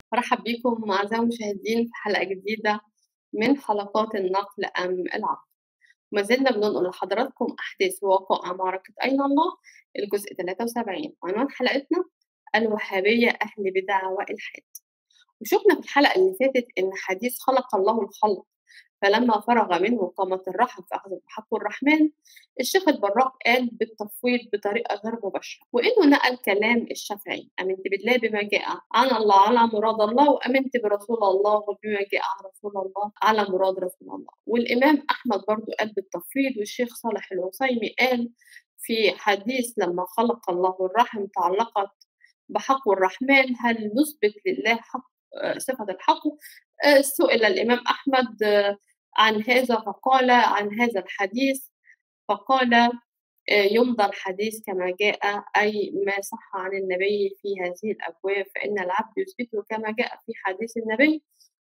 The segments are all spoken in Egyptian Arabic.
مرحب بيكم أعزائي المشاهدين في حلقة جديدة من حلقات النقل أم العقل ما زلنا بننقل لحضراتكم أحداث ووقائع معركة أين الله الجزء 73 عنوان حلقتنا الوهابية أهل بدع وإلحاد وشفنا في الحلقة اللي فاتت إن حديث خلق الله الخلق فلما فرغ منه قامت الرحم فأخذت بحق الرحمن الشيخ البراق قال بالتفويض بطريقة غير مباشرة وإنه نقل كلام الشافعي آمنت بالله بما جاء عن الله على مراد الله وآمنت برسول الله وبما جاء عن رسول الله على مراد رسول الله والإمام أحمد برضو قال بالتفويض والشيخ صالح الوصيمي قال في حديث لما خلق الله الرحم تعلقت بحق الرحمن هل نثبت لله حق صفة الحق سئل الإمام أحمد عن هذا فقال عن هذا الحديث فقال يمضى الحديث كما جاء أي ما صح عن النبي في هذه الأبواب فإن العبد يثبته كما جاء في حديث النبي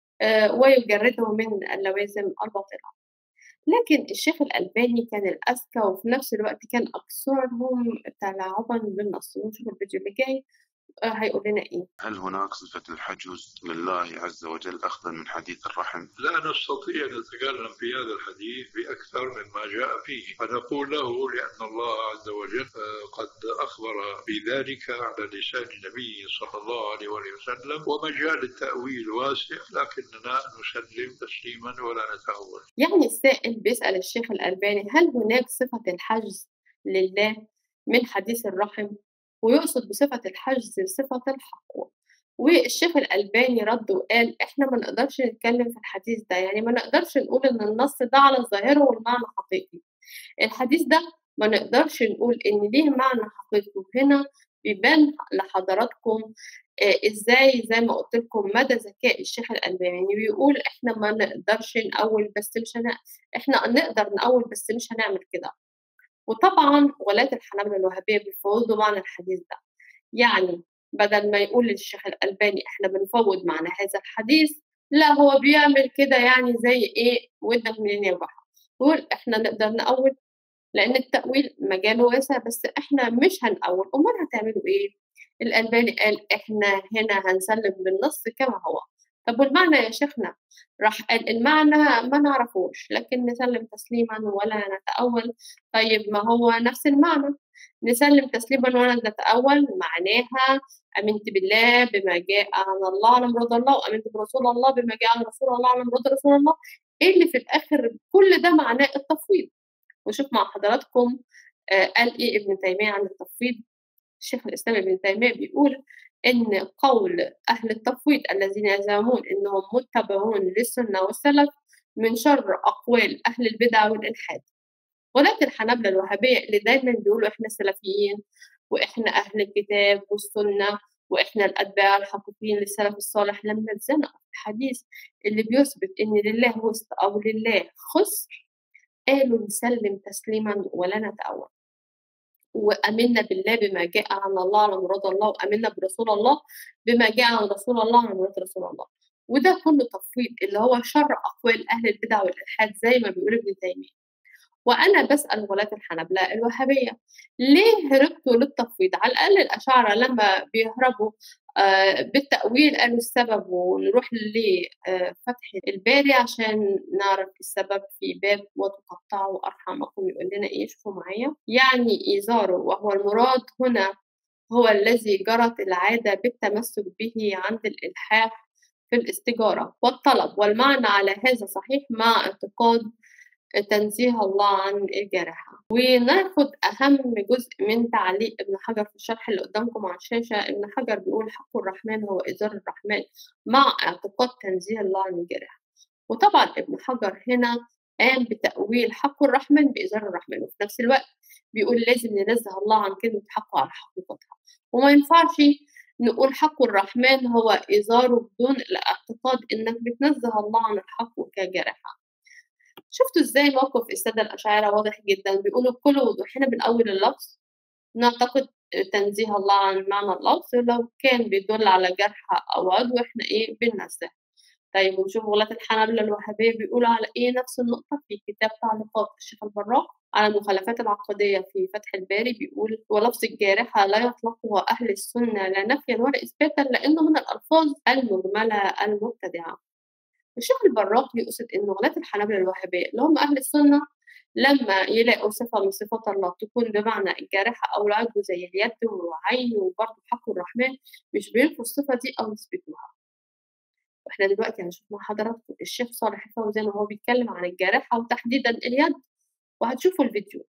ويجرده من اللوازم الباطلة لكن الشيخ الألباني كان الأذكى وفي نفس الوقت كان أكثرهم تلاعبا بالنص ونشوف الفيديو اللي جاي هيقول لنا ايه هل هناك صفة الحجز لله عز وجل أخذا من حديث الرحم؟ لا نستطيع أن نتكلم في هذا الحديث بأكثر مما جاء فيه فنقول له لأن الله عز وجل قد أخبر بذلك على لسان النبي صلى الله عليه وسلم ومجال التأويل واسع لكننا نسلم تسليما ولا نتأول يعني السائل بيسأل الشيخ الألباني هل هناك صفة الحجز لله من حديث الرحم ويقصد بصفة الحجز صفة الحق والشيخ الألباني رد وقال إحنا ما نقدرش نتكلم في الحديث ده يعني ما نقدرش نقول إن النص ده على ظاهره والمعنى حقيقي الحديث ده ما نقدرش نقول إن ليه معنى حقيقي وهنا بيبان لحضراتكم آه ازاي زي ما قلت لكم مدى ذكاء الشيخ الألباني بيقول احنا ما نقدرش نقول بس مش هن... احنا نقدر نقول بس مش هنعمل كده وطبعا ولاة الحنابلة الوهابية بيفوضوا معنى الحديث ده يعني بدل ما يقول الشيخ الألباني احنا بنفوض معنى هذا الحديث لا هو بيعمل كده يعني زي ايه ودك منين يا بحر يقول احنا نقدر نقول لأن التأويل مجاله واسع بس احنا مش هنقول أمال هتعملوا ايه الألباني قال احنا هنا هنسلم بالنص كما هو طب والمعنى يا شيخنا راح قال المعنى ما نعرفوش لكن نسلم تسليما ولا نتأول طيب ما هو نفس المعنى نسلم تسليما ولا نتأول معناها أمنت بالله بما جاء عن الله على مراد الله وأمنت برسول الله بما جاء عن رسول الله على مراد رسول الله إيه اللي في الآخر كل ده معناه التفويض وشوف مع حضراتكم آه قال إيه ابن تيمية عن التفويض الشيخ الإسلام ابن تيمية بيقول إن قول أهل التفويض الذين يزعمون إنهم متبعون للسنة والسلف من شر أقوال أهل البدع والإلحاد ولكن الحنابلة الوهابية اللي دايما بيقولوا إحنا سلفيين وإحنا أهل الكتاب والسنة وإحنا الأتباع الحقيقيين للسلف الصالح لما اتزنقوا في الحديث اللي بيثبت إن لله وسط أو لله خسر قالوا نسلم تسليما ولا نتأول وامنا بالله بما جاء عن الله على مراد الله وامنا برسول الله بما جاء عن رسول الله على مراد رسول الله وده كله تفويض اللي هو شر اقوال اهل البدع والالحاد زي ما بيقول ابن تيميه وانا بسال ولاة الحنابلة الوهابيه ليه هربتوا للتفويض على الاقل الاشاعره لما بيهربوا آه بالتأويل قالوا السبب ونروح لفتح الباري عشان نعرف السبب في باب وتقطعوا أرحامكم يقول لنا إيه شوفوا معايا يعني إيزاره وهو المراد هنا هو الذي جرت العادة بالتمسك به عند الإلحاح في الاستجارة والطلب والمعنى على هذا صحيح مع اعتقاد تنزيه الله عن الجارحة وناخد أهم جزء من تعليق ابن حجر في الشرح اللي قدامكم على الشاشة ابن حجر بيقول حق الرحمن هو إزار الرحمن مع اعتقاد تنزيه الله عن الجارحة وطبعا ابن حجر هنا قام بتأويل حق الرحمن بإزار الرحمن وفي نفس الوقت بيقول لازم ننزه الله عن كلمة حقه على حقيقتها وما ينفعش نقول حق الرحمن هو إزاره بدون الاعتقاد إنك بتنزه الله عن الحق كجارحة شفتوا ازاي موقف السادة الأشاعرة واضح جدا بيقولوا بكل وضوح هنا بنأول اللفظ نعتقد تنزيه الله عن معنى اللفظ لو كان بيدل على جرح أو عضو احنا ايه بننزه طيب ونشوف غلاة الحنابلة الوهابية بيقولوا على إيه نفس النقطة في كتاب تعليقات الشيخ البراق على المخالفات العقدية في فتح الباري بيقول ولفظ الجارحة لا يطلقه أهل السنة لا نفيا ولا إثباتا لأنه من الألفاظ المجملة المبتدعة الشيخ البراق يقصد إن غلاة الحنابلة الوهابية اللي هم أهل السنة لما يلاقوا صفة من صفات الله تكون بمعنى الجارحة أو العضو زي اليد والعين وبرضه حق الرحمن مش بينفوا الصفة دي أو يثبتوها واحنا دلوقتي هنشوف مع حضراتكم الشيخ صالح الفوزان وهو بيتكلم عن الجارحة وتحديدا اليد وهتشوفوا الفيديو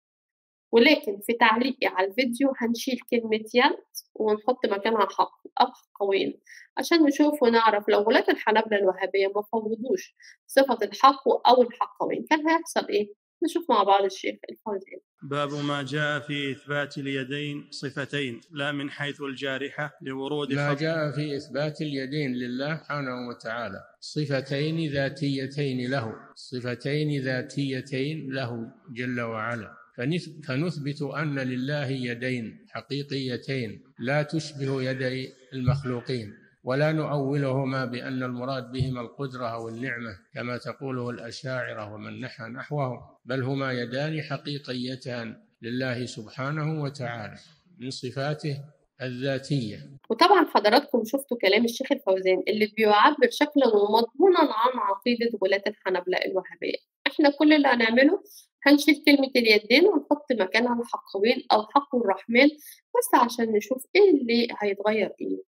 ولكن في تعليقي على الفيديو هنشيل كلمة يد ونحط مكانها حق أو حقوين عشان نشوف ونعرف لو غلاة الحنابلة الوهابية ما فوضوش صفة الحق أو الحقوين كان هيحصل إيه؟ نشوف مع بعض الشيخ الفوزان باب ما جاء في إثبات اليدين صفتين لا من حيث الجارحة لورود ما فضل جاء في إثبات اليدين لله سبحانه وتعالى صفتين ذاتيتين له صفتين ذاتيتين له جل وعلا فنث- فنثبت أن لله يدين حقيقيتين لا تشبه يدي المخلوقين ولا نؤولهما بأن المراد بهما القدرة أو النعمة كما تقوله الأشاعرة ومن نحى نحوهم بل هما يدان حقيقيتان لله سبحانه وتعالى من صفاته الذاتية وطبعا حضراتكم شفتوا كلام الشيخ الفوزان اللي بيعبر شكلا ومضمونا عن عقيدة غلاة الحنبلة الوهابية احنا كل اللي هنعمله هنشيل كلمة اليدين ونحط مكانها الحقوين أو حق الرحمن بس عشان نشوف ايه اللي هيتغير ايه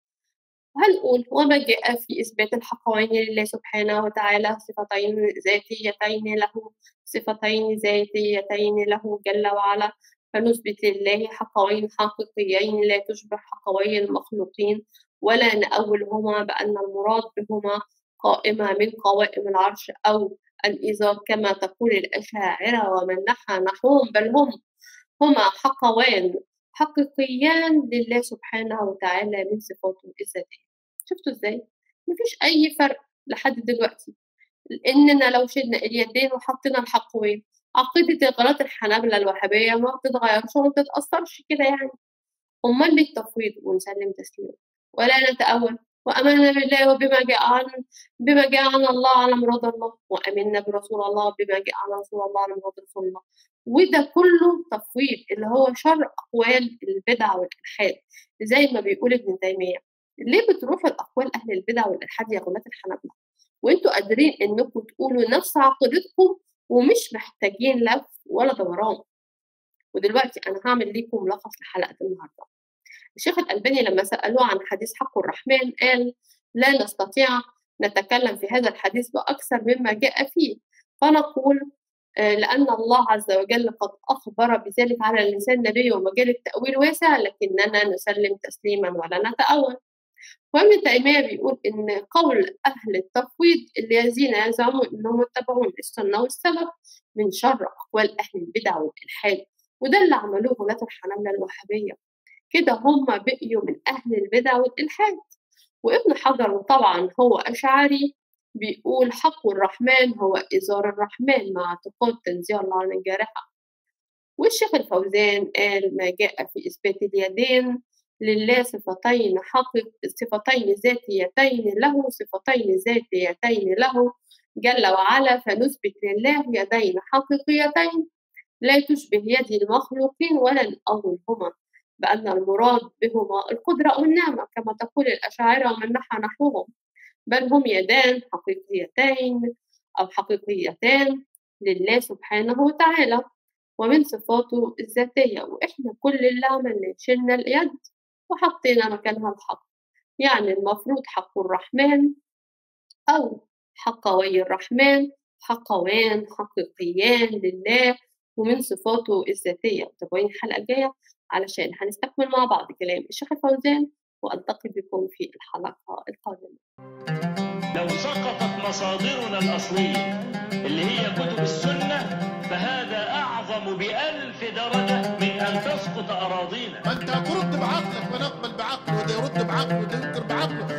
هنقول وما جاء في إثبات الحقوين لله سبحانه وتعالى صفتين ذاتيتين له صفتين ذاتيتين له جل وعلا فنثبت لله حقوين حقيقيين لا تشبه حقوي المخلوقين ولا نأولهما بأن المراد بهما قائمة من قوائم العرش أو الإزار كما تقول الأشاعرة ومن نحى نحوهم بل هم هما حقوان حقيقيان لله سبحانه وتعالى من صفاته الذاتية شفتوا ازاي؟ مفيش أي فرق لحد دلوقتي إننا لو شلنا اليدين وحطينا الحقوين عقيدة غلاة الحنابلة الوهابية ما بتتغيرش وما بتتأثرش كده يعني أمال ليه التفويض ونسلم تسليما ولا نتأول وأمنا بالله وبما جاء عن بما جاء عن الله على مراد الله وأمنا برسول الله بما جاء عن رسول الله على مراد رسول الله وده كله تفويض اللي هو شر أقوال البدع والإلحاد زي ما بيقول ابن تيمية ليه بتروحوا لأقوال أهل البدع والإلحاد يا غلاة الحنابلة وانتوا قادرين انكم تقولوا نفس عقيدتكم ومش محتاجين لف ولا دوران ودلوقتي انا هعمل لكم ملخص لحلقه النهارده الشيخ الألباني لما سألوه عن حديث حق الرحمن قال لا نستطيع نتكلم في هذا الحديث بأكثر مما جاء فيه فنقول آه، لأن الله عز وجل قد أخبر بذلك على لسان نبيه ومجال التأويل واسع لكننا نسلم تسليما ولا نتأول وابن تيمية بيقول إن قول أهل التفويض الذين يزعمون إنهم يتبعون السنة والسلف من شر أقوال أهل البدع والإلحاد وده اللي عملوه غلاة الحنابلة الوهابية كده هم بقيوا من أهل البدع والإلحاد وابن حجر وطبعا هو أشعري بيقول حق الرحمن هو إزار الرحمن مع اعتقاد تنزيه الله عن الجارحة والشيخ الفوزان قال ما جاء في إثبات اليدين لله صفتين حقيق صفتين ذاتيتين له صفتين ذاتيتين له جل وعلا فنثبت لله يدين حقيقيتين لا تشبه يد المخلوقين ولا نأولهما بأن المراد بهما القدرة أو النعمة كما تقول الأشاعرة ومن نحى نحوهم بل هم يدان حقيقيتين أو حقيقيتان لله سبحانه وتعالى ومن صفاته الذاتية وإحنا كل اللي عملناه شلنا اليد وحطينا مكانها الحق يعني المفروض حق الرحمن أو حقوي الرحمن حقوان حقيقيان لله ومن صفاته الذاتية تابعوني الحلقة الجاية علشان هنستكمل مع بعض كلام الشيخ الفوزان وألتقي بكم في الحلقة القادمة لو سقطت مصادرنا الأصلية اللي هي كتب السنة فهذا أعظم بألف درجة من أن تسقط أراضينا ما انت ترد بعقلك ونقبل بعقله وده يرد بعقله وده ينكر بعقله